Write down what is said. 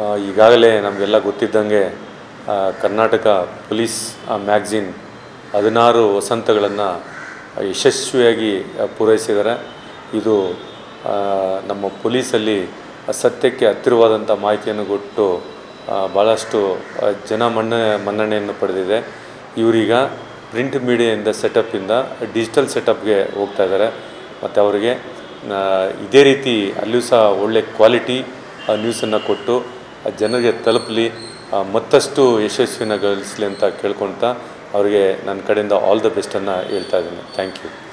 ಈಗಾಗಲೇ ನಮಗೆಲ್ಲ ಗೊತ್ತಿದ್ದಂಗೆ ಆ, ಕರ್ನಾಟಕ ಪೊಲೀಸ್ ಮ್ಯಾಗ್ಝಿನ್ ಹದಿನಾರು ವಸಂತಗಳನ್ನು ಯಶಸ್ವಿಯಾಗಿ ಆ, ಪೂರೈಸಿದ್ದಾರೆ ಇದು ಆ, ನಮ್ಮ ಪೊಲೀಸಲ್ಲಿ ಸತ್ಯಕ್ಕೆ ಹತ್ತಿರವಾದಂಥ ಮಾಹಿತಿಯನ್ನು ಕೊಟ್ಟು ಆ, ಭಾಳಷ್ಟು ಆ, ಜನ ಮನ್ನ ಮನ್ನಣೆಯನ್ನು ಪಡೆದಿದೆ ಇವರೀಗ ಪ್ರಿಂಟ್ ಮೀಡಿಯಾದಿಂದ ಸೆಟಪ್ಪಿಂದ ಡಿಜಿಟಲ್ ಸೆಟಪ್ಗೆ ಹೋಗ್ತಾ ಇದ್ದಾರೆ ಮತ್ತು ಅವರಿಗೆ ಆ, ಇದೇ ರೀತಿ ಅಲ್ಲಿಯೂ ಸಹ ಒಳ್ಳೆ ಕ್ವಾಲಿಟಿ ನ್ಯೂಸನ್ನು ಕೊಟ್ಟು ಆ ಜನರಿಗೆ ತಲುಪಲಿ ಆ, ಮತ್ತಷ್ಟು ಯಶಸ್ವಿನ ಗಳಿಸಲಿ ಅಂತ ಕೇಳ್ಕೊಳ್ತಾ ಅವರಿಗೆ ನನ್ನ ಕಡೆಯಿಂದ ಆಲ್ ದ ಬೆಸ್ಟನ್ನು ಹೇಳ್ತಾ ಇದ್ದೀನಿ ಥ್ಯಾಂಕ್ ಯು